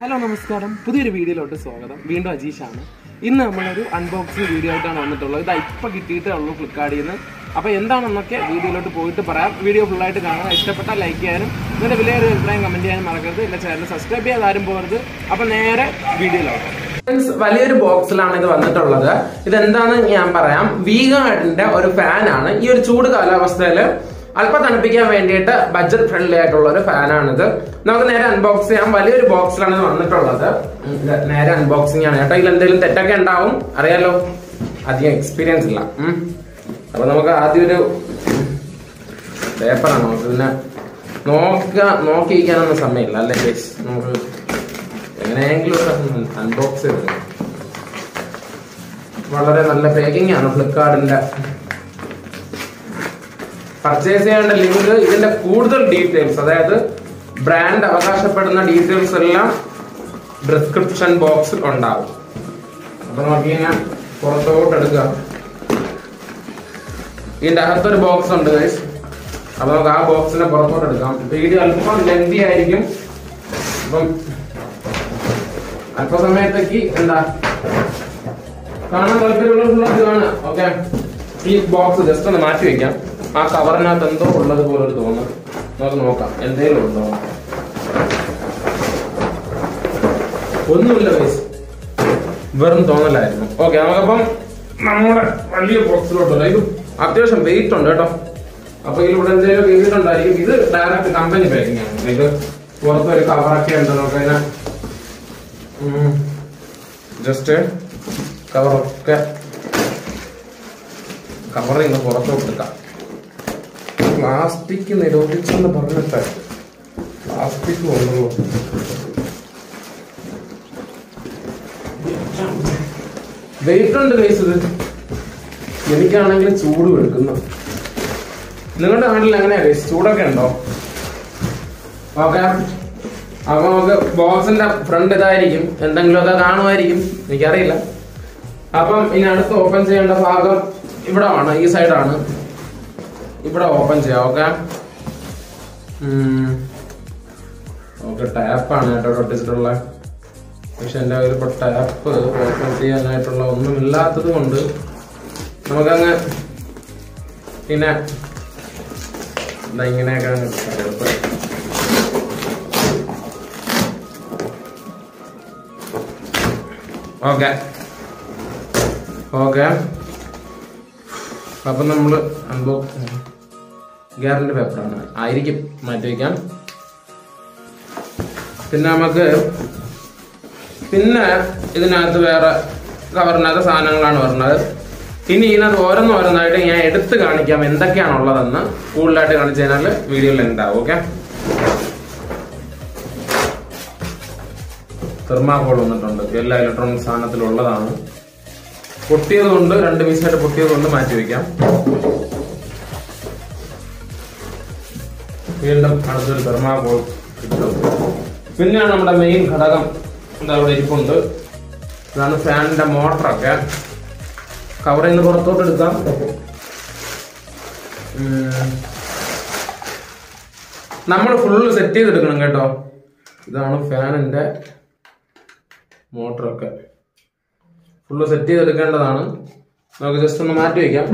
Hello നമസ്കാരം പുതിയൊരു വീഡിയോയിലോട്ട് സ്വാഗതം വീണ്ടും അജീഷാണ് ഇന്ന് നമ്മളൊരു അൺബോക്സിംഗ് വീഡിയോ ആയിട്ടാണ് വന്നിട്ടുള്ളത് ഇത് ഇപ്പം കിട്ടിയിട്ടേ ഉള്ളൂ ഫ്ലിപ്കാർട്ടിൽ നിന്ന് അപ്പോൾ എന്താണെന്നൊക്കെ വീഡിയോയിലോട്ട് പോയിട്ട് പറയാം വീഡിയോ ഫുള്ളായിട്ട് കാണാൻ ഇഷ്ടപ്പെട്ടാൽ ലൈക്ക് ചെയ്യാനും ഇതിൻ്റെ വിലയേറിയ അഭിപ്രായം കമൻറ്റ് ചെയ്യാനും മറക്കരുത് എൻ്റെ ചാനൽ സബ്സ്ക്രൈബ് ചെയ്യാതെ ആരും പോകരുത് അപ്പോൾ നേരെ വീഡിയോയിലോട്ട് വലിയൊരു ബോക്സിലാണ് ഇത് വന്നിട്ടുള്ളത് ഇതെന്താണെന്ന് ഞാൻ പറയാം വീഗാർഡിന്റെ ഒരു ഫാനാണ് ഈ ഒരു ചൂട് കാലാവസ്ഥയിൽ അല്പം തണുപ്പിക്കാൻ വേണ്ടിയിട്ട് ബഡ്ജറ്റ് ഫ്രണ്ട്ലി ആയിട്ടുള്ള ഒരു ഫാനാണിത് നമുക്ക് നേരെ അൺബോക്സ് ചെയ്യാം വലിയൊരു ബോക്സിലാണ് ഇത് വന്നിട്ടുള്ളത് ഉം, ഇത് നേരെ അൺബോക്സിംഗ് ആണ് കേട്ടോ ഇതിൽ എന്തെങ്കിലും തെറ്റൊക്കെ ഉണ്ടാവും അറിയാലോ അധികം എക്സ്പീരിയൻസ് ഇല്ല ഉം. അപ്പൊ നമുക്ക് ആദ്യം ഒരു പേപ്പറാണ് നമുക്ക് പിന്നെ നോക്ക നോക്കിയിരിക്കാനൊന്നും സമയമില്ല അല്ലേ ഗൈസ് നമുക്ക് എങ്ങനെയെങ്കിലും ഒരു അൺബോക്സ് ചെയ്ത് വളരെ നല്ല പാക്കിംഗ് ആണ് ഫ്ലിപ്കാർട്ടിന്റെ പർച്ചേസ് ചെയ്യേണ്ട ലിങ്ക് ഇതിന്റെ കൂടുതൽ ഡീറ്റെയിൽസ് അതായത് ബ്രാൻഡ് അവകാശപ്പെടുന്ന ഡീറ്റെയിൽസ് എല്ലാം ഡിസ്ക്രിപ്ഷൻ ബോക്സിൽ ഉണ്ടാവും അപ്പൊ നോക്കി ഞാൻ പുറത്തോട്ട് എടുക്കുക ഇതിന്റെ അകത്തൊരു ബോക്സ് ഉണ്ട് ഗൈസ് അപ്പൊ നമുക്ക് ആ ബോക്സിനെ പുറത്തോട്ട് എടുക്കാം വീഡിയോ അല്പം ലെങ്തി ആയിരിക്കും അപ്പം അല്പസമയത്തേക്ക് എന്താ കാണാൻ താല്പര്യമുള്ളത് കാണാം ഓക്കെ ഈ ബോക്സ് ജസ്റ്റ് ഒന്ന് മാറ്റി വെക്കാം ആ കവറിനകത്ത് എന്തോ ഉള്ളത് പോലെ ഒരു തോന്നുന്നു നമുക്ക് നോക്കാം എന്തേലും ഉണ്ടോ ഒന്നുമില്ല ഗൈസ് വെറും തോന്നലായിരുന്നു ഓക്കെ നമുക്കപ്പം നമ്മുടെ വലിയ ബോക്സിലോട്ട് ഇത് അത്യാവശ്യം വെയിറ്റ് ഉണ്ട് കേട്ടോ അപ്പൊ ഇതിലൂടെ എന്തെങ്കിലും എഴുതിയിട്ടുണ്ടായിരിക്കും ഇത് ഡയറക്റ്റ് കമ്പനി പാക്കിംഗ് ആണ് ഇത് പുറത്തൊരു കവറൊക്കെ ഉണ്ട് നമുക്ക് അതിനെ ജസ്റ്റ് കവറൊക്കെ കവറിൽ നിന്ന് പുറത്തോട്ട് എടുക്കാം പ്ലാസ്റ്റിക് നിരോധിച്ചെന്ന് പറഞ്ഞിട്ട് പ്ലാസ്റ്റിക് കൊണ്ടുള്ളൂ വെയിറ്റ് ഉണ്ട് കേസ് ഇത് എനിക്കാണെങ്കിൽ ചൂട് എടുക്കുന്നു നിങ്ങളുടെ നാട്ടിൽ എങ്ങനെയാ കേസ് ചൂടൊക്കെ ഉണ്ടോ ഓക്കെ അപ്പൊ നമുക്ക് ബോക്സിന്റെ ഫ്രണ്ട് ഇതായിരിക്കും എന്തെങ്കിലുമൊക്കെ കാണുമായിരിക്കും എനിക്കറിയില്ല അപ്പം ഇനി അടുത്ത് ഓപ്പൺ ചെയ്യേണ്ട ഭാഗം ഇവിടെ ആണ് ഈ സൈഡാണ് ഇവിടെ ഓപ്പൺ ചെയ്യാം ഓക്കെ ഓക്കെ ടാപ്പാണ് കേട്ടോ ഒട്ടിച്ചിട്ടുള്ള പക്ഷെ എൻ്റെ ഒരു ടാപ്പ് ഓപ്പൺ ചെയ്യാനായിട്ടുള്ള ഒന്നുമില്ലാത്തത് കൊണ്ട് നമുക്കങ്ങ് പിന്നെ എന്താ ഇങ്ങനെയൊക്കെ അങ്ങ് എടുക്കാം. ഓക്കെ ഓക്കെ അപ്പം നമ്മൾ അൺബോക്സ് ഗ്യാരണ്ടി പേപ്പറാണ് ആയിരിക്കും മാറ്റി വയ്ക്കാം പിന്നെ നമുക്ക് പിന്നെ ഇതിനകത്ത് വേറെ കവറിനകത്ത് സാധനങ്ങളാണ് വരുന്നത് ഇനി ഇതിനകത്ത് ഓരോന്ന് ഓരോന്നായിട്ട് ഞാൻ എടുത്ത് കാണിക്കാം എന്തൊക്കെയാണ് ഉള്ളതെന്ന് കൂടുതലായിട്ട് കാണിച്ചു കഴിഞ്ഞാൽ വീഡിയോയിൽ ഉണ്ടാവും ഓക്കെ തെർമാകോൾ വന്നിട്ടുണ്ട് എല്ലാ ഇലക്ട്രോണിക് സാധനത്തിലും ഉള്ളതാണ് പൊട്ടിയത് കൊണ്ട് രണ്ട് പീസായിട്ട് പൊട്ടിയത് കൊണ്ട് മാറ്റി വെക്കാം വീണ്ടും അടുത്തൊരു തെർമാകോൾ കിട്ടും പിന്നെയാണ് നമ്മുടെ മെയിൻ ഘടകം എന്താ ഇവിടെ ഇരിപ്പുണ്ട് ഇതാണ് ഫാനിന്റെ മോട്ടറൊക്കെ കവറിൽ നിന്ന് പുറത്തോട്ട് എടുക്കാം നമ്മൾ ഫുള്ള് സെറ്റ് ചെയ്തെടുക്കണം കേട്ടോ ഇതാണ് ഫാനിന്റെ മോട്ടറൊക്കെ ഫുള്ള് സെറ്റ് ചെയ്തെടുക്കേണ്ടതാണ് നമുക്ക് ജസ്റ്റ് ഒന്ന് മാറ്റി വയ്ക്കാം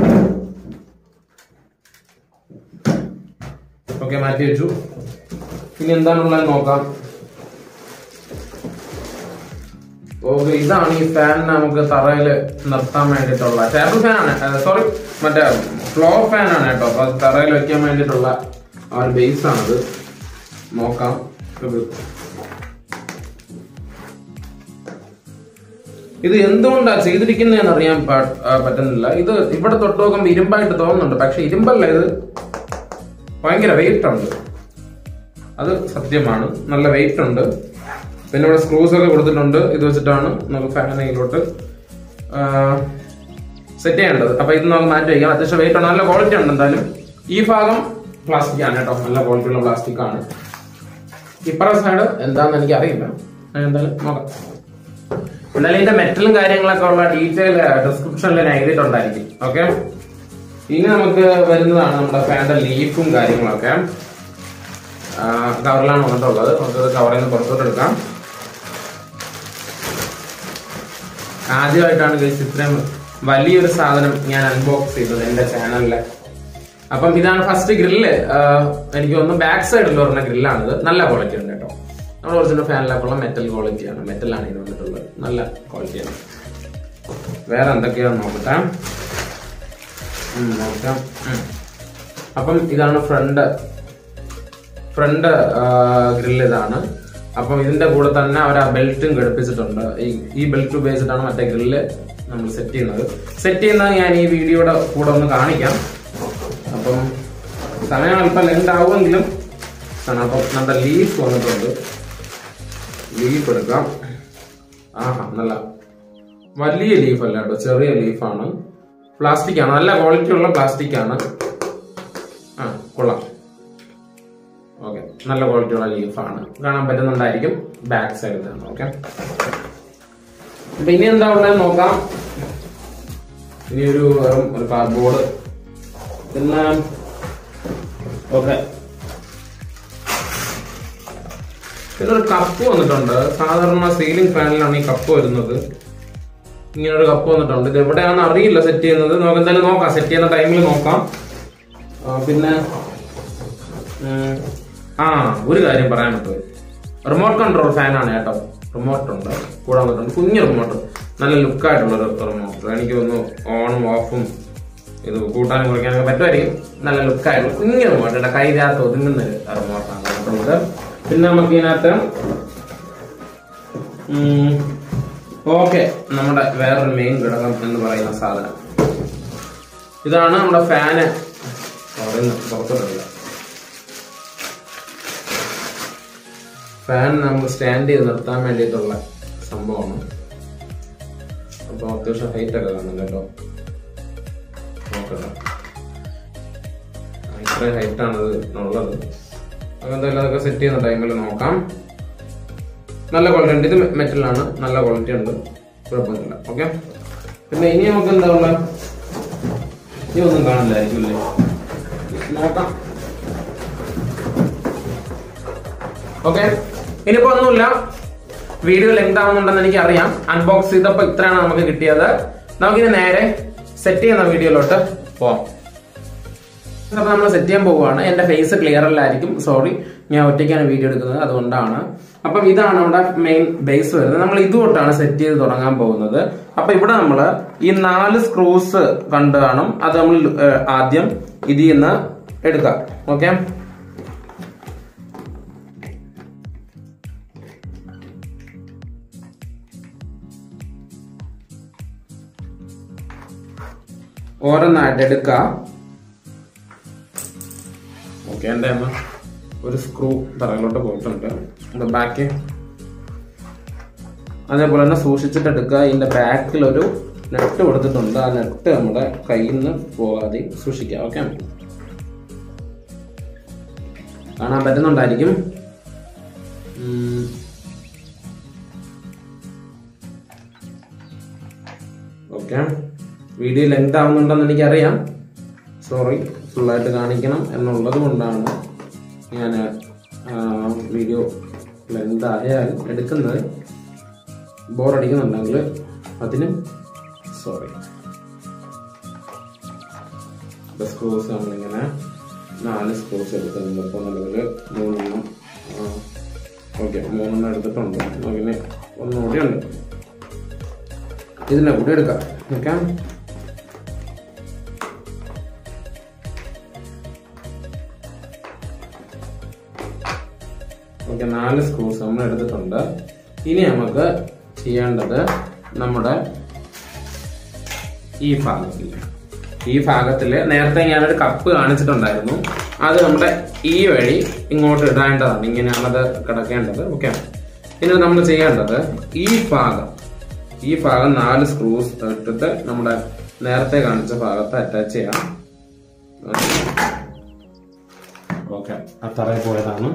ഓക്കെ മാറ്റി വെച്ചു ഇനി എന്താണുള്ളത് നോക്കാം ഓക്കെ ഇതാണ് ഈ ഫാൻ നമുക്ക് തറയിൽ നിർത്താൻ വേണ്ടിയിട്ടുള്ള ടേബിൾ ഫാനാണ് സോറി മറ്റേ ഫ്ലോർ ഫാനാണ് കേട്ടോ അപ്പൊ അത് തറയിൽ വെക്കാൻ വേണ്ടിയിട്ടുള്ള ആ ഒരു ബേസ് ആണത് നോക്കാം ഇത് ഇത് എന്തുകൊണ്ടാ ചെയ്തിരിക്കുന്നതെന്ന് അറിയാൻ പാ- ആ, പറ്റുന്നില്ല ഇത് ഇവിടെ തൊട്ട് നോക്കുമ്പോൾ ഇരുമ്പായിട്ട് തോന്നുന്നുണ്ട് പക്ഷെ ഇരുമ്പല്ല ഇത് ഭയങ്കര വെയിറ്റ് ഉണ്ട് അത് സത്യമാണ് നല്ല വെയിറ്റ് ഉണ്ട് പിന്നെ ഇവിടെ സ്ക്രൂസ് ഒക്കെ കൊടുത്തിട്ടുണ്ട് ഇത് വെച്ചിട്ടാണ് നമുക്ക് ഫാനിലോട്ട് സെറ്റ് ചെയ്യേണ്ടത് അപ്പൊ ഇത് നമുക്ക് മാറ്റി വയ്ക്കാം അത്യാവശ്യം വെയിറ്റ് ഉണ്ട് നല്ല ക്വാളിറ്റി ഉണ്ട് എന്തായാലും ഈ ഭാഗം പ്ലാസ്റ്റിക് ആണ് കേട്ടോ നല്ല ക്വാളിറ്റി ഉള്ള പ്ലാസ്റ്റിക് ആണ് ഇപ്പറ സൈഡ് എന്താന്ന് എനിക്ക് അറിയില്ല ഞാൻ എന്തായാലും നോക്കാം എന്നാലും ഇതിന്റെ മെറ്റലും കാര്യങ്ങളൊക്കെ ഉള്ള ഡീറ്റെയിൽ ഡിസ്ക്രിപ്ഷനിൽ ഞാൻ എഴുതിയിട്ടുണ്ടായിരിക്കും ഓക്കെ ഇനി നമുക്ക് വരുന്നതാണ് നമ്മുടെ ഫാൻ്റെ ലീഫും കാര്യങ്ങളൊക്കെ കവറിലാണ് വന്നിട്ടുള്ളത് നമുക്ക് കവറിൽ നിന്ന് പുറത്തോട്ട് എടുക്കാം ആദ്യമായിട്ടാണ് ഗൈസ് ഇത്രയും വലിയൊരു സാധനം ഞാൻ അൺബോക്സ് ചെയ്തത് എന്റെ ചാനലില് അപ്പം ഇതാണ് ഫസ്റ്റ് ഗ്രില്ല് എനിക്ക് തോന്നുന്നു ബാക്ക് സൈഡിൽ പറഞ്ഞ ഗ്രില്ലാണിത് നല്ല ക്വാളിറ്റി ഉണ്ട് കേട്ടോ നമ്മൾ ഒറിജിനൽ ഫാനിലൊക്കെയുള്ള മെറ്റൽ ക്വാളിറ്റിയാണ് മെറ്റലാണ് ഇതിന് വന്നിട്ടുള്ളത് നല്ല ക്വാളിറ്റിയാണ് വേറെ എന്തൊക്കെയാന്ന് നോക്കട്ടെ ഉം, നോക്കാം ഉം. അപ്പം ഇതാണ് ഫ്രണ്ട് ഫ്രണ്ട് ഗ്രില്ല് ഇതാണ് അപ്പം ഇതിന്റെ കൂടെ തന്നെ അവർ ആ ബെൽറ്റും ഘടിപ്പിച്ചിട്ടുണ്ട് ഈ ഈ ബെൽറ്റ് ഉപയോഗിച്ചിട്ടാണ് മറ്റേ ഗ്രില്ല് നമ്മൾ സെറ്റ് ചെയ്യുന്നത് സെറ്റ് ചെയ്യുന്നത് ഞാൻ ഈ വീഡിയോയുടെ കൂടെ ഒന്ന് കാണിക്കാം അപ്പം സമയം അല്പം ലെങ്ത് ആവുമെങ്കിലും ആണ്. അപ്പം നമ്മുടെ ലീഫ് വന്നിട്ടുണ്ട് ലീഫ് എടുക്കാം ആഹാ നല്ല വലിയ ലീഫ് അല്ല കേട്ടോ ചെറിയ ലീഫാണ് പ്ലാസ്റ്റിക് ആണ് നല്ല ക്വാളിറ്റി ഉള്ള പ്ലാസ്റ്റിക് ആണ് ആ കൊള്ളാം ഓക്കെ നല്ല ക്വാളിറ്റി ഉള്ള ലീഫാണ് കാണാൻ പറ്റുന്നുണ്ടായിരിക്കും ബാക്ക് സൈഡിൽ നിന്ന് ഓക്കെ അപ്പൊ ഇനി എന്താ ഉള്ളത് നോക്കാം ഇനി ഒരു വെറും ഒരു കാർഡ്ബോർഡ് പിന്നെ ഓക്കെ പിന്നെ ഒരു കപ്പ് വന്നിട്ടുണ്ട് സാധാരണ സീലിംഗ് ഫാനിലാണ് ഈ കപ്പ് വരുന്നത് ഇങ്ങനെ ഒരു കപ്പ് വന്നിട്ടുണ്ട് ഇത് എവിടെയാണെന്ന് അറിയില്ല സെറ്റ് ചെയ്യുന്നത് നമുക്ക് എന്തായാലും നോക്കാം സെറ്റ് ചെയ്യുന്ന ടൈമിൽ നോക്കാം ആ, പിന്നെ ഉം, ആ ഒരു കാര്യം പറയാൻ പറ്റുമോ റിമോട്ട് കൺട്രോൾ ഫാനാണ് കേട്ടോ റിമോട്ട് ഉണ്ട് കൂടെ വന്നിട്ടുണ്ട് കുഞ്ഞു റിമോട്ട് നല്ല ലുക്കായിട്ടുള്ള ഒരു റിമോട്ട് എനിക്ക് തോന്നുന്നു ഓണും ഓഫും ഇത് കൂട്ടാനും കുറയ്ക്കാനൊക്കെ പറ്റുമായിരിക്കും നല്ല ലുക്കായിട്ടുള്ള കുഞ്ഞു റിമോട്ട് ഇവിടെ കൈകാത്ത് ഒതുങ്ങുന്ന ഒരു റിമോട്ടാണ് വന്നിട്ടുള്ളത് പിന്നെ നമുക്ക് ഇതിനകത്ത് ഓക്കെ നമ്മുടെ വേറൊരു മെയിൻ ഘടകം എന്ന് പറയുന്ന സാധനം ഇതാണ് നമ്മുടെ ഫാന് പുറത്തോട്ടില്ല ഫാൻ നമുക്ക് സ്റ്റാൻഡ് ചെയ്ത് നിർത്താൻ വേണ്ടിയിട്ടുള്ള സംഭവമാണ് അപ്പൊ അത്യാവശ്യം ഹൈറ്റ് ഒക്കെ കാണും കേട്ടോ നോക്കട്ടെ ഇത്രയും ഹൈറ്റ് ആണ് ഇത് ഉള്ളത് അപ്പൊ എന്തായാലും അതൊക്കെ സെറ്റ് ചെയ്യുന്ന ടൈമിൽ നോക്കാം നല്ല ക്വാളിറ്റി ഉണ്ട് ഇത് മെറ്റലാണ് നല്ല ക്വാളിറ്റി ഉണ്ട് കുഴപ്പമൊന്നുമില്ല ഓക്കെ പിന്നെ ഇനി നമുക്ക് എന്താ ഉള്ളത് ഇനി ഒന്നും കാണില്ലായിരിക്കും അല്ലേ നോക്കാം ഓക്കെ ഇനിയിപ്പോ ഒന്നുമില്ല വീഡിയോ ലെങ്ത് ആവുന്നുണ്ടെന്ന് എനിക്ക് അറിയാം അൺബോക്സ് ചെയ്തപ്പോ ഇത്രയാണ് നമുക്ക് കിട്ടിയത് നമുക്കിനി നേരെ സെറ്റ് ചെയ്യുന്ന വീഡിയോയിലോട്ട് പോവാം അപ്പൊ നമ്മൾ സെറ്റ് ചെയ്യാൻ പോവുകയാണ് എന്റെ ഫേസ് ക്ലിയർ അല്ലായിരിക്കും സോറി ഞാൻ ഒറ്റയ്ക്കാണ് വീഡിയോ എടുക്കുന്നത് അതുകൊണ്ടാണ് അപ്പം ഇതാണ് നമ്മുടെ മെയിൻ ബേസ് വരുന്നത് നമ്മൾ ഇതുകൊണ്ടാണ് സെറ്റ് ചെയ്ത് തുടങ്ങാൻ പോകുന്നത് അപ്പൊ ഇവിടെ നമ്മൾ ഈ നാല് സ്ക്രൂസ് കണ്ടു കാണും അത് നമ്മൾ ഏഹ്, ആദ്യം ഇതിൽ നിന്ന് എടുക്കാം ഓക്കെ ഓരോന്നായിട്ട് എടുക്കാം ഓക്കെ എൻ്റെ അമ്മ ഒരു സ്ക്രൂ തറയിലോട്ട് പോയിട്ടുണ്ട് നമ്മുടെ ബാക്ക് അതേപോലെ തന്നെ സൂക്ഷിച്ചിട്ട് എടുക്കുക ഇതിന്റെ ബാക്കിൽ ഒരു നെറ്റ് കൊടുത്തിട്ടുണ്ട് ആ നെറ്റ് നമ്മുടെ കയ്യിൽ നിന്ന് പോകാതെ സൂക്ഷിക്കുക ഓക്കെ കാണാൻ പറ്റുന്നുണ്ടായിരിക്കും ഉം. ഓക്കെ വീഡിയോ ലെങ്ത് ആവുന്നുണ്ടെന്ന് എനിക്കറിയാം സോറി ഫുള്ളായിട്ട് കാണിക്കണം എന്നുള്ളത് കൊണ്ടാണ് ഞാൻ വീഡിയോ ലെങ്ത് ആയാലും എടുക്കുന്നത് ബോറടിക്കുന്നുണ്ടെങ്കിൽ അതിനും സോറി സ്ക്രൂസ് നമ്മളിങ്ങനെ നാല് സ്ക്രൂസ് എടുക്കുന്നുണ്ട് ഇപ്പോൾ നിലവിൽ മൂന്നെണ്ണം ഓക്കെ മൂന്നെണ്ണം എടുത്തിട്ടുണ്ട് നമുക്കിനി ഒന്നുകൂടി ഉണ്ട് ഇതിനെ കൂടി എടുക്കാം ഓക്കെ ഓക്കെ നാല് സ്ക്രൂസ് നമ്മൾ എടുത്തിട്ടുണ്ട് ഇനി നമുക്ക് ചെയ്യേണ്ടത് നമ്മുടെ ഈ ഭാഗത്തിൽ ഈ ഭാഗത്തിൽ നേരത്തെ ഞാനൊരു കപ്പ് കാണിച്ചിട്ടുണ്ടായിരുന്നു അത് നമ്മുടെ ഈ വഴി ഇങ്ങോട്ട് ഇടേണ്ടതാണ് ഇങ്ങനെയാണ് അത് കിടക്കേണ്ടത് ഓക്കെ ഇനി നമ്മൾ ചെയ്യേണ്ടത് ഈ ഭാഗം ഈ ഭാഗം നാല് സ്ക്രൂസ് ഇട്ടിട്ട് നമ്മുടെ നേരത്തെ കാണിച്ച ഭാഗത്ത് അറ്റാച്ച് ചെയ്യാം ഓക്കെ അത്രേ പോയതാണ്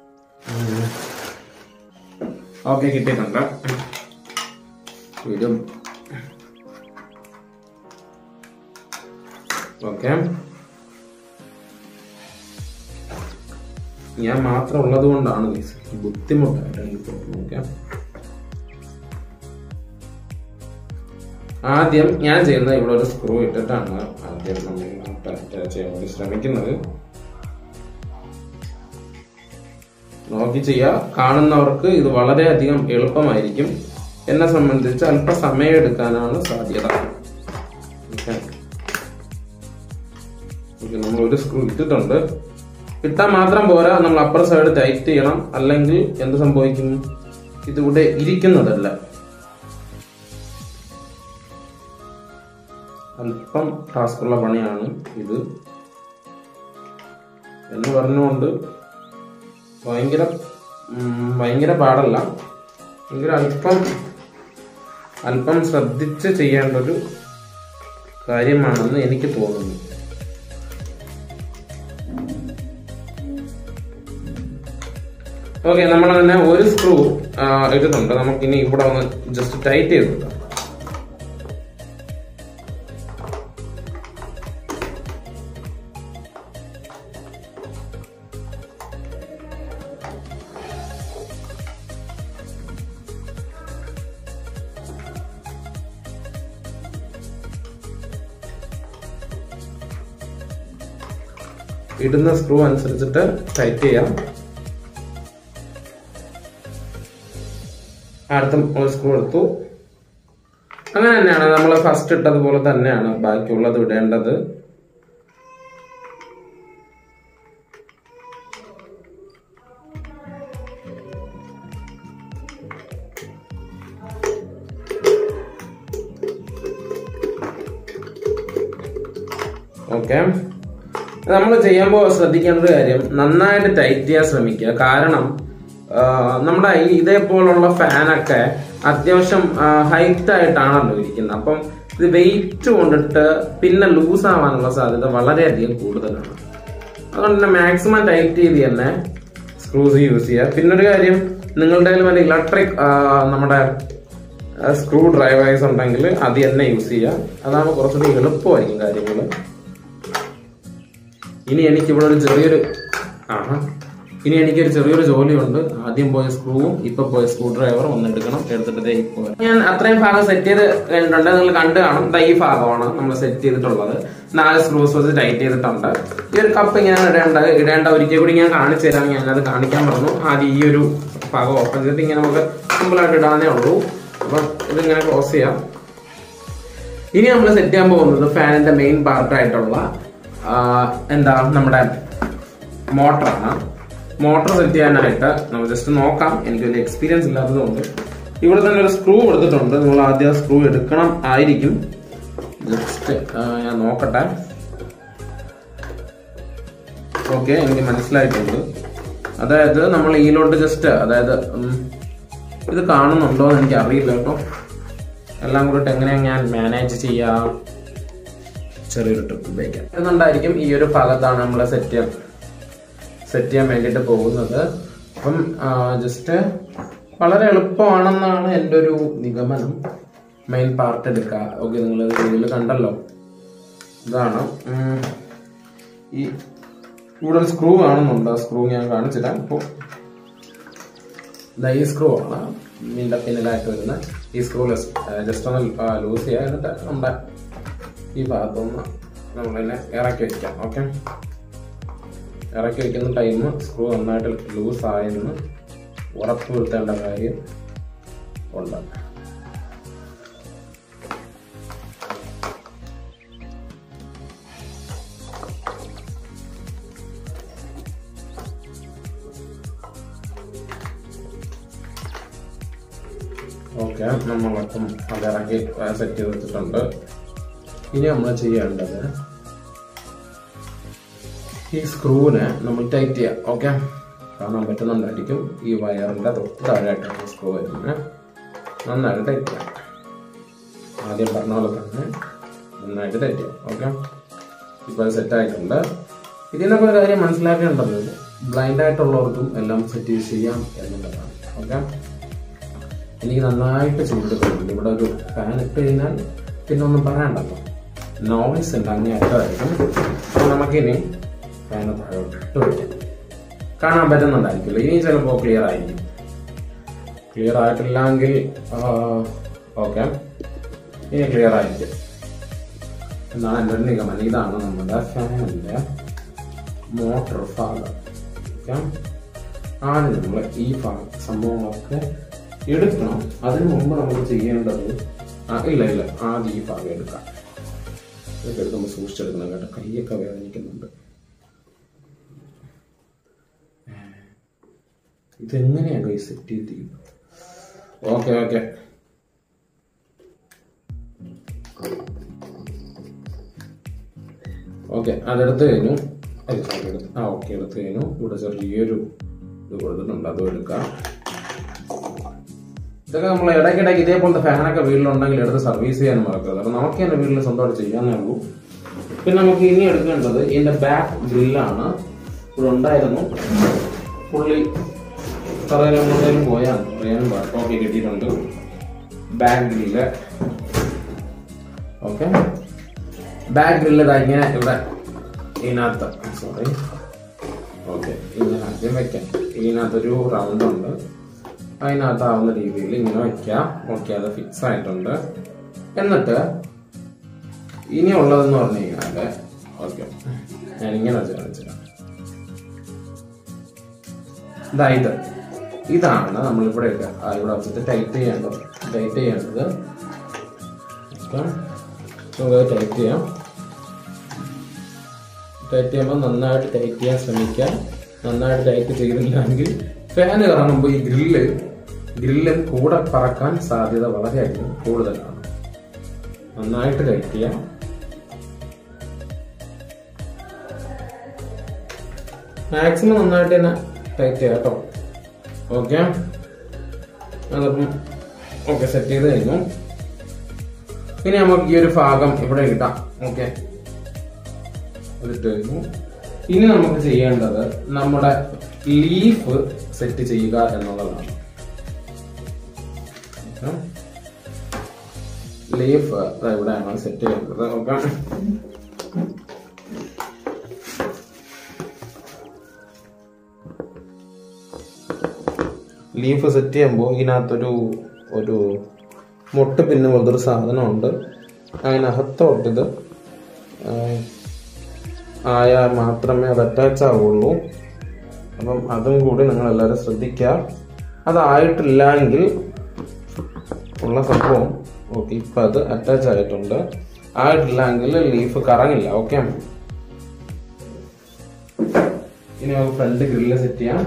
ഓക്കെ കിട്ടിയിട്ടുണ്ട് വീഡിയോ ഓക്കെ ഞാൻ മാത്രം ഉള്ളത് കൊണ്ടാണ് guys ബുദ്ധിമുട്ടായിട്ട് എനിക്ക് തോന്നുന്നു ഓക്കെ ആദ്യം ഞാൻ ചെയ്യുന്നത് ഇവിടെ ഒരു സ്ക്രൂ ഇട്ടിട്ടാണ് ആദ്യം നമ്മൾ ടൈറ്റ് ചെയ്യാൻ വേണ്ടി ശ്രമിക്കുന്നത് നോക്കി ചെയ്യുക കാണുന്നവർക്ക് ഇത് വളരെയധികം എളുപ്പമായിരിക്കും എന്നെ സംബന്ധിച്ച് അല്പം സമയം എടുക്കാനാണ് സാധ്യത ഓക്കെ ഓക്കെ നമ്മൾ ഒരു സ്ക്രൂ ഇട്ടിട്ടുണ്ട് ഇട്ടാൽ മാത്രം പോരാ നമ്മൾ അപ്പർ സൈഡ് ടൈറ്റ് ചെയ്യണം അല്ലെങ്കിൽ എന്ത് സംഭവിക്കും ഇതിവിടെ ഇരിക്കുന്നതല്ല അല്പം ടാസ്കുള്ള പണിയാണ് ഇത് എന്ന് പറഞ്ഞുകൊണ്ട് ഭയങ്കര ഉം, ഭയങ്കര പാടല്ല എങ്കിലും അല്പം അല്പം ശ്രദ്ധിച്ച് ചെയ്യേണ്ട ഒരു കാര്യമാണെന്ന് എനിക്ക് തോന്നുന്നു ഓക്കെ നമ്മൾ തന്നെ ഒരു സ്ക്രൂ ഇട്ടിട്ടുണ്ട് നമുക്കിനി ഇവിടെ ഒന്ന് ജസ്റ്റ് ടൈറ്റ് ചെയ്ത് കൊടുക്കാം ഇടുന്ന സ്ക്രൂ അനുസരിച്ചിട്ട് ടൈറ്റ് ചെയ്യാം അടുത്ത ഒരു സ്ക്രൂ എടുത്തു അങ്ങനെ തന്നെയാണ് നമ്മൾ ഫസ്റ്റ് ഇട്ടതുപോലെ തന്നെയാണ് ബാക്കിയുള്ളത് ഇടേണ്ടത് ഓക്കെ നമ്മൾ ചെയ്യുമ്പോൾ ശ്രദ്ധിക്കേണ്ട ഒരു കാര്യം നന്നായിട്ട് ടൈറ്റ് ചെയ്യാൻ ശ്രമിക്കുക കാരണം ആ, നമ്മുടെ ഈ ഇതേപോലുള്ള ഫാനൊക്കെ അത്യാവശ്യം ഹൈറ്റ് ആയിട്ടാണല്ലോ ഇരിക്കുന്നത് അപ്പം ഇത് വെയിറ്റ് കൊണ്ടിട്ട് പിന്നെ ലൂസ് ആവാനുള്ള സാധ്യത വളരെയധികം കൂടുതലാണ് അതുകൊണ്ട് തന്നെ മാക്സിമം ടൈറ്റ് ചെയ്ത് തന്നെ സ്ക്രൂസ് യൂസ് ചെയ്യുക പിന്നെ ഒരു കാര്യം നിങ്ങളുടെ കയ്യിൽ വല്ല ഇലക്ട്രിക് നമ്മുടെ സ്ക്രൂ ഡ്രൈവേഴ്സ് ഉണ്ടെങ്കിൽ അത് തന്നെ യൂസ് ചെയ്യുക അതാകുമ്പോൾ കുറച്ചുകൂടി എളുപ്പമായിരിക്കും കാര്യങ്ങൾ ഇനി എനിക്ക് ഇവിടെ ഒരു ചെറിയൊരു ആഹാ ഇനി എനിക്കൊരു ചെറിയൊരു ജോലിയുണ്ട് ആദ്യം പോയ സ്ക്രൂവും ഇപ്പൊ പോയ സ്ക്രൂ ഡ്രൈവർ ഒന്നെടുക്കണം എടുത്തിട്ട് ദേ ഇപ്പൊ വരാം. ഞാൻ അത്രയും ഭാഗം സെറ്റ് ചെയ്ത് കഴിഞ്ഞിട്ടുണ്ട് നിങ്ങൾ കണ്ടു കാണും ദാ ഈ ഭാഗമാണ് നമ്മൾ സെറ്റ് ചെയ്തിട്ടുള്ളത് നാല് സ്ക്രൂസ് വെച്ച് ടൈറ്റ് ചെയ്തിട്ടുണ്ട് ഈ ഒരു കപ്പ് ഇങ്ങനെ ഇടേണ്ട ഇടേണ്ട ഒരിക്കൽ കൂടി ഞാൻ കാണിച്ചു തരാം ഞാനത് കാണിക്കാൻ പറഞ്ഞു ആദ്യം ഈ ഒരു ഭാഗം ഓപ്പൺ ചെയ്തിട്ട് ഇങ്ങനെ നമുക്ക് സിമ്പിൾ ആയിട്ട് ഇടാനേ ഉള്ളൂ അപ്പം ഇതിങ്ങനെ ക്ലോസ് ചെയ്യാം ഇനി നമ്മൾ സെറ്റ് ചെയ്യാൻ പോകുന്നത് ഫാനിന്റെ മെയിൻ പാർട്ടായിട്ടുള്ള എന്താ നമ്മുടെ മോട്ടറാണ് മോട്ടർ സെറ്റ് ചെയ്യാനായിട്ട് നമ്മൾ ജസ്റ്റ് നോക്കാം എനിക്ക് വലിയ എക്സ്പീരിയൻസ് ഇല്ലാത്തതുകൊണ്ട് ഇവിടെ തന്നെ ഒരു സ്ക്രൂ എടുത്തിട്ടുണ്ട് നിങ്ങൾ ആദ്യം സ്ക്രൂ എടുക്കണം ആയിരിക്കും ജസ്റ്റ് ഞാൻ നോക്കട്ടെ ഓക്കെ എനിക്ക് മനസ്സിലായിട്ടുണ്ട് അതായത് നമ്മൾ ഈലോട്ട് ജസ്റ്റ് അതായത് ഉം, ഇത് കാണുന്നുണ്ടോ എന്ന് എനിക്ക് അറിയില്ല കേട്ടോ എല്ലാം കൂടിയിട്ട് എങ്ങനെയാണ് ഞാൻ മാനേജ് ചെയ്യാം ചെറിയൊരു ട്രിപ്പ് ഉപയോഗിക്കാം എന്നുണ്ടായിരിക്കും ഈ ഒരു ഭാഗത്താണ് നമ്മൾ സെറ്റ് ചെയ്യാൻ സെറ്റ് ചെയ്യാൻ വേണ്ടിയിട്ട് പോകുന്നത് അപ്പം ജസ്റ്റ് വളരെ എളുപ്പമാണെന്നാണ് എൻ്റെ ഒരു നിഗമനം മെയിൻ പാർട്ട് എടുക്കുക ഓക്കെ നിങ്ങൾ വീഡിയോയിൽ കണ്ടല്ലോ ഇതാണ് ഉം, ഈ ഇവിടെ ഒരു സ്ക്രൂ കാണുന്നുണ്ട് ആ സ്ക്രൂ ഞാൻ കാണിച്ചിടാം ഇപ്പോൾ ദാ ഈ സ്ക്രൂ ആണ് ഇതിൻ്റെ പിന്നിലായിട്ട് വരുന്ന ഈ സ്ക്രൂ ജസ്റ്റ് ഒന്ന് ലൂസ് ചെയ്യുക എന്നിട്ട് നമ്മുടെ ഈ ഭാഗത്തൊന്ന് നമ്മളിനെ ഇറക്കി വെക്കാം ഓക്കെ ഇറക്കി വെക്കുന്ന ടൈം സ്ക്രൂ നന്നായിട്ട് ലൂസ് ആയെന്ന് ഉറപ്പ് വരുത്തേണ്ട കാര്യം ഉണ്ട് ഓക്കെ നമ്മളപ്പം അത് ഇറക്കി സെറ്റ് ചെയ്ത് വെച്ചിട്ടുണ്ട് ഇനി നമ്മൾ ചെയ്യേണ്ടത് ഈ സ്ക്രൂവിനെ നമ്മൾ ടൈറ്റ് ചെയ്യാം ഓക്കെ കാണാൻ പറ്റുന്നുണ്ടായിരിക്കും ഈ വയറിന്റെ തൊട്ട് താഴെയായിട്ടാണ് സ്ക്രൂ വരുന്നത് നന്നായിട്ട് ടൈറ്റ് ചെയ്യാം ആദ്യം പറഞ്ഞ പോലെ തന്നെ നന്നായിട്ട് ടൈറ്റ് ചെയ്യാം ഓക്കെ ഇപ്പോൾ അത് സെറ്റ് ആയിട്ടുണ്ട് ഇതിനൊക്കെ ഒരു കാര്യം മനസ്സിലാക്കേണ്ടത് ബ്ലൈൻഡ് ആയിട്ടുള്ളവർക്കും എല്ലാം സെറ്റ് ചെയ്യാം എന്നുള്ളതാണ് ഓക്കെ എനിക്ക് നന്നായിട്ട് ചെയ്തിട്ടുണ്ട് ഇവിടെ ഒരു ഫാൻ ഇട്ട് കഴിഞ്ഞാൽ പിന്നെ ഒന്നും പറയണ്ടല്ലോ നോയ്സ് ഉണ്ട് അങ്ങനെ അറ്റമായിരിക്കും അപ്പോൾ നമുക്കിനി ഫാൻ താഴോട്ട് ഇട്ട് വയ്ക്കാം കാണാൻ പറ്റുന്നുണ്ടായിരിക്കില്ല ഇനി ചിലപ്പോൾ ക്ലിയർ ആയിരിക്കും ക്ലിയർ ആയിട്ടില്ലെങ്കിൽ ഓക്കെ ഇനി ക്ലിയർ ആയിരിക്കും എന്നാണ് എൻ്റെ ഒരു നിഗമനം ഇതാണ് നമ്മുടെ ഫാനിൻ്റെ മോട്ടർ ഭാഗം ഓക്കെ ആദ്യം നമ്മൾ ഈ ഭാഗം സംഭവങ്ങളൊക്കെ എടുക്കണം അതിനു മുമ്പ് നമ്മൾ ചെയ്യേണ്ടത് ആ ഇല്ല ഇല്ല ആദ്യം ഈ ഭാഗം എടുക്കാം ഇതൊക്കെ എടുക്കുമ്പോൾ സൂക്ഷിച്ചെടുക്കണം കേട്ടോ കൈയൊക്കെ വേദനിക്കുന്നുണ്ട് ഇതെങ്ങനെയാണ് ഈ സെറ്റ് ചെയ്ത് ഓക്കെ ഓക്കെ ഓക്കെ അതെടുത്ത് കഴിഞ്ഞു അയ്യോ, sorry, എടുത്ത് ആ ഓക്കെ എടുത്ത് കഴിഞ്ഞു ഇവിടെ ചെറിയൊരു ഇത് കൊടുത്തിട്ടുണ്ട് അതും എടുക്കാം ഇതൊക്കെ നമ്മൾ ഇടയ്ക്കിടയ്ക്ക് ഇതേപോലത്തെ ഫാനൊക്കെ വീട്ടിലുണ്ടെങ്കിൽ എടുത്ത് സർവീസ് ചെയ്യാൻ മറക്കരുത് അപ്പൊ നമുക്ക് തന്നെ വീട്ടിൽ സ്വന്തമായിട്ട് ചെയ്യാന്നേ ഉള്ളൂ പിന്നെ നമുക്ക് ഇനി എടുക്കേണ്ടത് ഇതിന്റെ ബാക്ക് ഗ്രില്ലാണ് ഇവിടെ ഉണ്ടായിരുന്നു പുള്ളി തറയിലും എങ്ങോട്ടേലും പോയാൽ അറിയാനും ഓക്കെ കിട്ടിയിട്ടുണ്ട് back grill okay back grill ഇതാ ഇങ്ങനെ ഇവിടെ ഇതിനകത്ത് സോറി ഓക്കെ ഇങ്ങനെ ആദ്യം വെക്കാം ഇതിനകത്തൊരു റൗണ്ട് ഉണ്ട് അതിനകത്താവുന്ന രീതിയിൽ ഇങ്ങനെ വെക്കാം ഓക്കെ അത് ഫിക്സ് ആയിട്ടുണ്ട് എന്നിട്ട് ഇനിയുള്ളതെന്ന് പറഞ്ഞു കഴിഞ്ഞാല് ഓക്കെ ഞാൻ ഇങ്ങനെ വെച്ച് കാണിച്ചുതരാം ഇതാ ഇത് ഇതാണ് നമ്മളിവിടെ ഇടുക. ആ, ഇവിടെ വെച്ചിട്ട് ടൈറ്റ് ചെയ്യേണ്ടത് ടൈറ്റ് ചെയ്യേണ്ടത് ഓക്കെ നമുക്ക് ടൈറ്റ് ചെയ്യാം ടൈറ്റ് ചെയ്യുമ്പോൾ നന്നായിട്ട് ടൈറ്റ് ചെയ്യാൻ ശ്രമിക്കാം നന്നായിട്ട് ടൈറ്റ് ചെയ്തില്ലെങ്കിൽ ഫാൻ കറങ്ങുമ്പോൾ ഈ ഗ്രില്ല് ഗ്രില്ല് കൂടെ പറക്കാൻ സാധ്യത വളരെയധികം കൂടുതലാണ് നന്നായിട്ട് ടൈറ്റ് ചെയ്യാം മാക്സിമം നന്നായിട്ട് തന്നെ ടൈറ്റ് ചെയ്യാം കേട്ടോ ഓക്കെ അതപ്പം ഓക്കെ സെറ്റ് ചെയ്ത് കഴിഞ്ഞു ഇനി നമുക്ക് ഈ ഒരു ഭാഗം ഇവിടെ ഇടാം ഓക്കെ ഇട്ട് കഴിഞ്ഞു ഇനി നമുക്ക് ചെയ്യേണ്ടത് നമ്മുടെ ലീഫ് സെറ്റ് ചെയ്യുക എന്നുള്ളതാണ് ലീഫ് ഇവിടെയാണ് സെറ്റ് ചെയ്യേണ്ടത് ഓക്കെ ലീഫ് സെറ്റ് ചെയ്യുമ്പോൾ ഇതിനകത്തൊരു ഒരു മുട്ട പിന്നെ പോലത്തെ ഒരു സാധനമുണ്ട് അതിനകത്തോട്ടിത് ആയാൽ മാത്രമേ അത് അറ്റാച്ച് ആവുള്ളൂ അപ്പം അതും കൂടി നിങ്ങൾ എല്ലാവരും ശ്രദ്ധിക്കുക അതായിട്ടില്ല എങ്കിൽ ഉള്ള സംഭവം ഓക്കെ ഇപ്പം അത് അറ്റാച്ച് ആയിട്ടുണ്ട് ആയിട്ടില്ല എങ്കിൽ ലീഫ് കറങ്ങില്ല ഓക്കെ ഇനി നമുക്ക് ഫ്രണ്ട് ഗ്രില്ല് സെറ്റ് ചെയ്യാം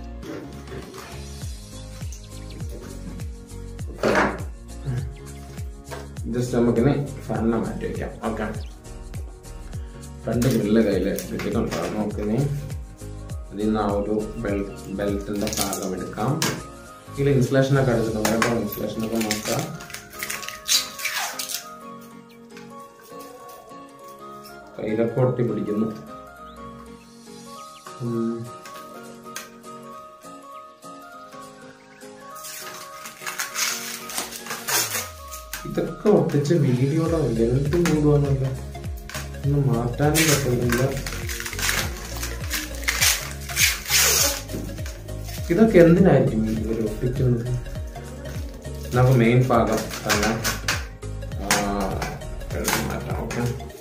ജസ്റ്റ് നമുക്കിനി ഫാനിനെ മാറ്റി വയ്ക്കാം ഓക്കെ ഫ്രണ്ട് ഗ്രില്ല് കയ്യിൽ കിട്ടിക്കൊണ്ടാണ് നമുക്കിനി അതിൽ നിന്ന് ആ ഒരു ബെൽറ്റ് ബെൽറ്റിന്റെ ഭാഗം എടുക്കാം ഇതിൽ ഇൻസുലേഷൻ ഒക്കെ എടുത്തിട്ടുണ്ട് കേട്ടോ ഇൻസുലേഷൻ ഒക്കെ നോക്കാം കയ്യിലൊക്കെ ഒട്ടി പിടിക്കുന്നു ഉം. ഇതൊക്കെ ഒട്ടിച്ച് വീഡിയോയുടെ ലെങ്ത് കൂടുവാന്നല്ല ഒന്ന് മാറ്റാനും പറ്റുന്നില്ല ഇതൊക്കെ എന്തിനായിരിക്കും ഇവർ ഒട്ടിക്കുന്നത് നമുക്ക് മെയിൻ ഭാഗം തന്നെ ആ, എടുത്ത് മാറ്റാം ഓക്കെ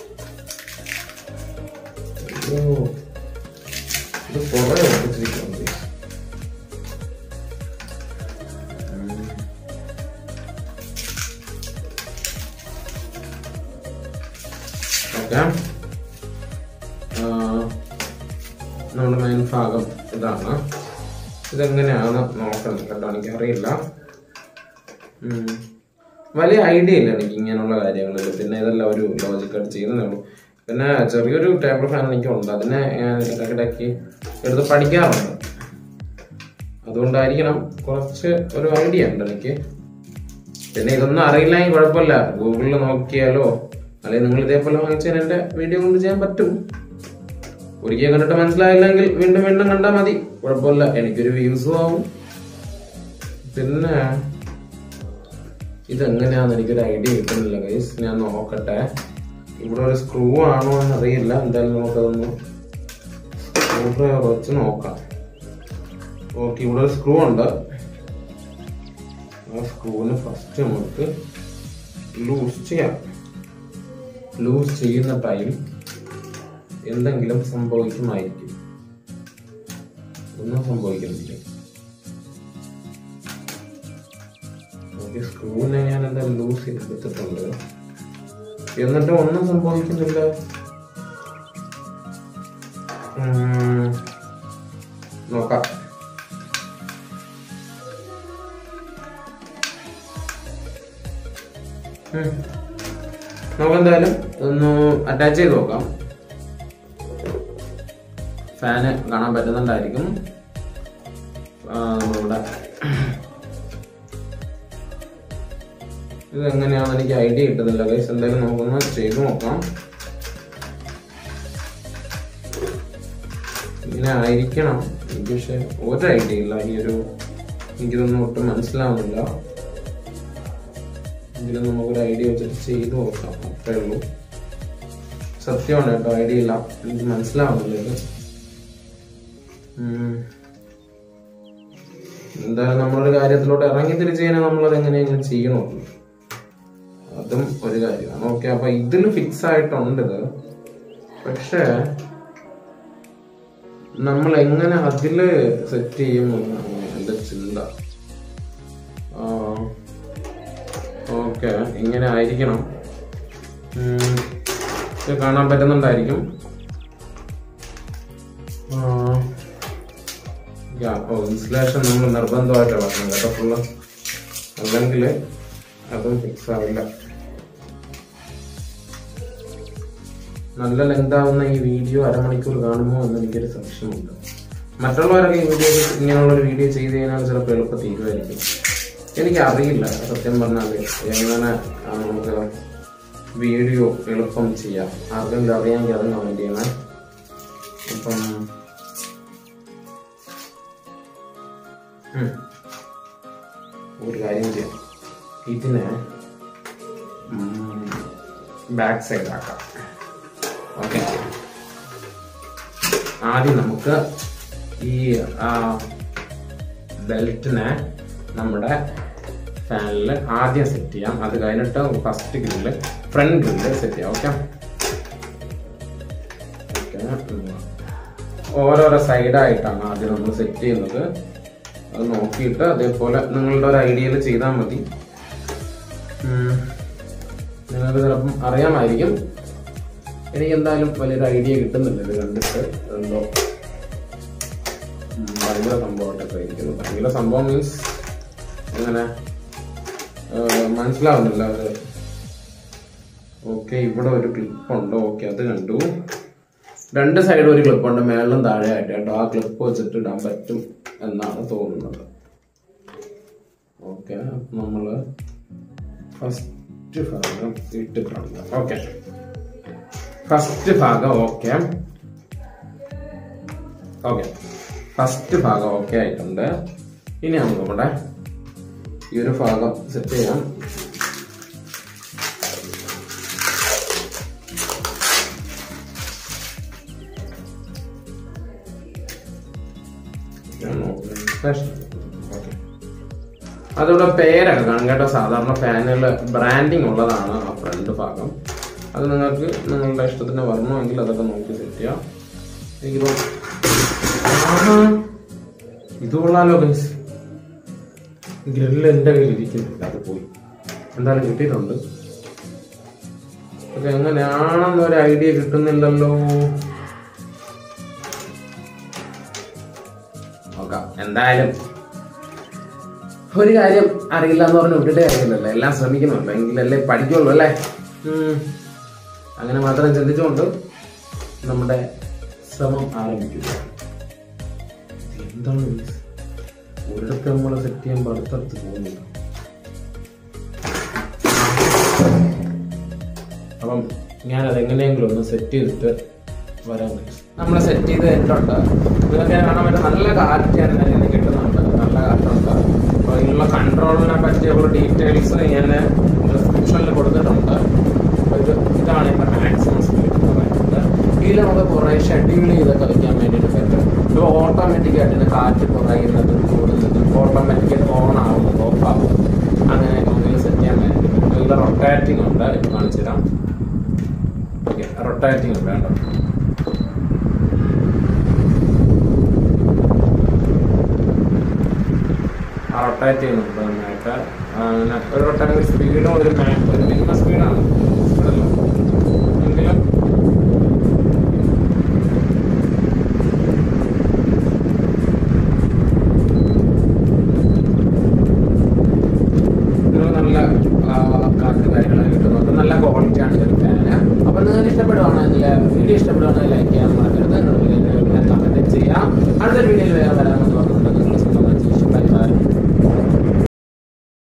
അയ്യോ ഇത് കുറെ ഒട്ടിച്ചിരിക്കുന്നുണ്ട് ഉം. ഓക്കെ നമ്മുടെ മെയിൻ ഭാഗം ഇതാണ് ഇതെങ്ങനെയാണ് നോക്കുന്നത് കേട്ടോ എനിക്കറിയില്ല ഉം. വലിയ ഐഡിയ ഇല്ല എനിക്ക് ഇങ്ങനെയുള്ള കാര്യങ്ങളിൽ പിന്നെ ഇതെല്ലാം ഒരു ലോജിക്കായിട്ട് ചെയ്യുന്നതേ ഉള്ളൂ പിന്നെ ചെറിയൊരു ടേബിൾ ഫാൻ എനിക്കുണ്ട് അതിനെ ഞാൻ ഇടയ്ക്കിടയ്ക്ക് എടുത്ത് പഠിക്കാറുണ്ട് അതുകൊണ്ടായിരിക്കണം കുറച്ച് ഒരു ഐഡിയ ഉണ്ട് എനിക്ക് പിന്നെ ഇതൊന്നും അറിയില്ലെങ്കിൽ കുഴപ്പമില്ല ഗൂഗിളിൽ നോക്കിയാലോ അല്ലെങ്കിൽ നിങ്ങൾ ഇതേപോലെ വാങ്ങിച്ചാൽ എന്റെ വീഡിയോ കൊണ്ട് ചെയ്യാൻ പറ്റും ഒരിക്കൽ കണ്ടിട്ട് മനസ്സിലായില്ലെങ്കിൽ വീണ്ടും വീണ്ടും കണ്ടാൽ മതി കുഴപ്പമില്ല എനിക്കൊരു വ്യൂസും ആവും പിന്നെ ഇതെങ്ങനെയാന്ന് എനിക്കൊരു ഐഡിയ കിട്ടുന്നില്ല ഗൈസ് ഞാൻ നോക്കട്ടെ ഇവിടെ ഒരു സ്ക്രൂ ആണോ എന്ന് അറിയില്ല എന്തായാലും നമുക്കതൊന്ന് സ്ക്രൂ ഡ്രൈവർ വെച്ച് നോക്കാം ഓക്കെ ഇവിടെ ഒരു സ്ക്രൂ ഉണ്ട് ആ സ്ക്രൂവിന് ഫസ്റ്റ് നമുക്ക് ലൂസ് ചെയ്യാം ലൂസ് ചെയ്യുന്ന ടൈം എന്തെങ്കിലും സംഭവിക്കുമായിരിക്കും ഒന്നും സംഭവിക്കുന്നില്ല ഒരു സ്ക്രൂവിനെ ഞാൻ എന്തായാലും ലൂസ് ചെയ്തെടുത്തിട്ടുണ്ട് എന്നിട്ടും ഒന്നും സംഭവിക്കുന്നില്ല ഉം, നോക്കാം ഉം. നമുക്ക് എന്തായാലും ഒന്ന് അറ്റാച്ച് ചെയ്ത് നോക്കാം ഫാന് കാണാൻ പറ്റുന്നുണ്ടായിരിക്കും ആ, നമ്മളിവിടെ ഇത് എങ്ങനെയാണെന്ന് എനിക്ക് ഐഡിയ കിട്ടുന്നില്ല ഗൈസ് എന്തായാലും നമുക്കൊന്ന് ചെയ്ത് നോക്കാം ഇങ്ങനെ ആയിരിക്കണം എനിക്ക് പക്ഷെ ഒരു ഐഡിയ ഇല്ല ഈ ഒരു എനിക്കിതൊന്നും ഒട്ടും മനസ്സിലാവുന്നില്ല എങ്കിലും നമുക്കൊരു ഐഡിയ വെച്ചിട്ട് ചെയ്ത് നോക്കാം അത്രേ ഉള്ളൂ സത്യമാണ് കേട്ടോ ഐഡിയ ഇല്ല എനിക്ക് മനസ്സിലാവുന്നില്ല ഇത് ഉം. എന്തായാലും നമ്മളൊരു കാര്യത്തിലോട്ട് ഇറങ്ങി തിരിച്ച് കഴിഞ്ഞാൽ നമ്മളത് എങ്ങനെയെങ്കിലും ചെയ്യണമല്ലോ അതും ഒരു കാര്യമാണ് ഓക്കെ അപ്പൊ ഇതിൽ ഫിക്സ് ആയിട്ടുണ്ട് ഇത് പക്ഷേ നമ്മൾ എങ്ങനെ അതില് സെറ്റ് ചെയ്യും എന്നാണ് എന്റെ ചിന്ത ഓക്കെ ഇങ്ങനെ ആയിരിക്കണം ഉം. ഇത് കാണാൻ പറ്റുന്നുണ്ടായിരിക്കും ഇൻസുലേഷൻ നമ്മൾ നിർബന്ധമായിട്ട് പറഞ്ഞു കേട്ടോ ഫുള്ള് അല്ലെങ്കിൽ അതും ഫിക്സ് ആവില്ല നല്ല ലെങ്ത് ആവുന്ന ഈ വീഡിയോ അരമണിക്കൂർ കാണുമോ എന്ന് എനിക്കൊരു സംശയമുണ്ട് മറ്റുള്ളവരൊക്കെ ഈ വീഡിയോ ഇങ്ങനെയുള്ള ഒരു വീഡിയോ ചെയ്ത് കഴിഞ്ഞാൽ ചിലപ്പോൾ എളുപ്പം തീരുമായിരിക്കും എനിക്ക് അറിയില്ല സത്യം പറഞ്ഞാൽ എങ്ങനെ ആ, നമുക്ക് വീഡിയോ എളുപ്പം ചെയ്യാം ആർക്കെങ്കിലും അറിയാമെങ്കിൽ അതും കമന്റ് ചെയ്യണേ അപ്പം ഉം. ഒരു കാര്യം ചെയ്യാം ഇതിനെ ബാക്ക് സൈഡ് ആക്കാം ഓക്കെ ആദ്യം നമുക്ക് ഈ ബെൽറ്റിനെ നമ്മുടെ ഫാനിൽ ആദ്യം സെറ്റ് ചെയ്യാം അത് കഴിഞ്ഞിട്ട് first grill front grill set ചെയ്യാം ഓക്കെ ഓരോരോ സൈഡായിട്ടാണ് ആദ്യം നമ്മൾ സെറ്റ് ചെയ്യുന്നത് അത് നോക്കിയിട്ട് അതേപോലെ നിങ്ങളുടെ ഒരു ഐഡിയയിൽ ചെയ്താൽ മതി ഉം. നിങ്ങൾക്ക് ചിലപ്പം അറിയാമായിരിക്കും എനിക്ക് എന്തായാലും വലിയൊരു ഐഡിയ കിട്ടുന്നില്ല ഇത് കണ്ടിട്ട് എന്തോ ഉം, ഭയങ്കര സംഭവമായിട്ടൊക്കെ ഇരിക്കുന്നു ഭയങ്കര സംഭവം മീൻസ് അങ്ങനെ ഏഹ്, മനസ്സിലാവുന്നില്ല അത് ഓക്കെ ഇവിടെ ഒരു ക്ലിപ്പ് ഉണ്ട് ഓക്കെ അത് കണ്ടു രണ്ട് സൈഡും ഒരു ക്ലിപ്പ് ഉണ്ട് മേളിലും താഴെ ആയിട്ട് കേട്ടോ ആ ക്ലിപ്പ് വെച്ചിട്ട് ഇടാൻ പറ്റും എന്നാണ് തോന്നുന്നത് ഓക്കെ നമ്മള് ഫസ്റ്റ് ഭാഗം ഇട്ടിട്ടുണ്ട് ഓക്കെ ഫസ്റ്റ് ഭാഗം ഓക്കെ ഓക്കെ ഫസ്റ്റ് ഭാഗം ഓക്കെ ആയിട്ടുണ്ട് ഇനി നമുക്ക് നമ്മുടെ ഈ ഒരു ഭാഗം സെറ്റ് ചെയ്യാം അതിവിടെ പേരൊക്കെ കാണും കേട്ടോ സാധാരണ ഫാനിൽ ബ്രാൻഡിങ് ഉള്ളതാണ് ആ ഫ്രണ്ട് ഭാഗം അത് നിങ്ങൾക്ക് നിങ്ങളുടെ ഇഷ്ടത്തിന് വരണമെങ്കിൽ അതൊക്കെ നോക്കി സെറ്റ് ചെയ്യാം എനിക്കിപ്പോ ആഹാ, ഇത് കൊള്ളാലോ ഗൈസ് ഗ്രില്ല് എൻ്റെ കയ്യിൽ ഇരിക്കുന്നില്ല അത് പോയി എന്തായാലും കിട്ടിയിട്ടുണ്ട് അത് എങ്ങനെയാണെന്ന് ഒരു ഐഡിയ കിട്ടുന്നില്ലല്ലോ നോക്കാം എന്തായാലും ഒരു കാര്യം അറിയില്ല എന്ന് പറഞ്ഞ് വിട്ടിട്ടേ കാര്യമില്ലല്ലോ എല്ലാം ശ്രമിക്കുന്നുണ്ട് എങ്കിലല്ലേ പഠിക്കുള്ളൂ അല്ലേ ഉം. അങ്ങനെ മാത്രം ചിന്തിച്ചുകൊണ്ട് നമ്മുടെ ശ്രമം ആരംഭിക്കുക എന്താണ് ഇത്? ഒരിടത്ത് നമ്മൾ സെറ്റ് ചെയ്യുമ്പോൾ അടുത്തടുത്ത് പോകുന്നില്ല അപ്പം ഞാനത് എങ്ങനെയെങ്കിലും ഒന്ന് സെറ്റ് ചെയ്തിട്ട് വരാൻ നമ്മൾ സെറ്റ് ചെയ്ത് കഴിഞ്ഞിട്ടുണ്ട് നിങ്ങൾക്ക് കാണാൻ പറ്റും നല്ല കാറ്റ് അതിനകത്ത് നിന്ന് കിട്ടുന്നുണ്ട് നല്ല കാറ്റുണ്ട് അപ്പോൾ ഇതിനുള്ള കൺട്രോളിനെ പറ്റിയുള്ള ഡീറ്റെയിൽസ് ഞാൻ ഡിസ്ക്രിപ്ഷനിൽ കൊടുത്തിട്ടുണ്ട് അപ്പോൾ ഇത് ഇതാണ് ഇപ്പോൾ മാക്സിമം സ്പീഡ് എന്ന് പറയുന്നത് ഇതിൽ നമുക്ക് കുറേ ഷെഡ്യൂൾ ചെയ്തൊക്കെ വയ്ക്കാൻ വേണ്ടിയിട്ട് പറ്റും ഇപ്പോൾ ഓട്ടോമാറ്റിക് ആയിട്ട് ഇത് കാറ്റ് കുറയുന്നതും കൂടുന്നതും ഓട്ടോമാറ്റിക്കായിട്ട് ഓൺ ആവുന്നത് ഓഫ് ആവുന്നത് അങ്ങനെയൊക്കെ നമുക്ക് സെറ്റ് ചെയ്യാൻ വേണ്ടി പറ്റും ഇതിൽ റൊട്ടാറ്റ് റൊട്ടാറ്റിംഗ് ഉണ്ട് കേട്ടോ ആ റൊട്ടേറ്റ് ചെയ്യുന്നുണ്ട് നന്നായിട്ട് ആ, പിന്നെ ഒരു റൊട്ടാറ്റിംഗ് സ്പീഡും ഒരു മാ- ഒരു മിനിമം സ്പീഡാണ് സ്പീഡല്ലോ എങ്കിലും ഒരു നല്ല ആ, കാറ്റ് കാര്യങ്ങളൊക്കെ കിട്ടുന്നുണ്ട് നല്ല ക്വാളിറ്റിയാണ് ഇതിന് ഫാന് അപ്പൊ നിങ്ങൾക്ക് ഇഷ്ടപ്പെടുവാണെങ്കിൽ വീഡിയോ ഇഷ്ടപ്പെടുവാണെങ്കിൽ ലൈക്ക് ചെയ്യാൻ മറക്കരുത് കമന്റ് ചെയ്യാം അടുത്ത വീഡിയോയിൽ വേറെ വരാമെന്ന് പറഞ്ഞു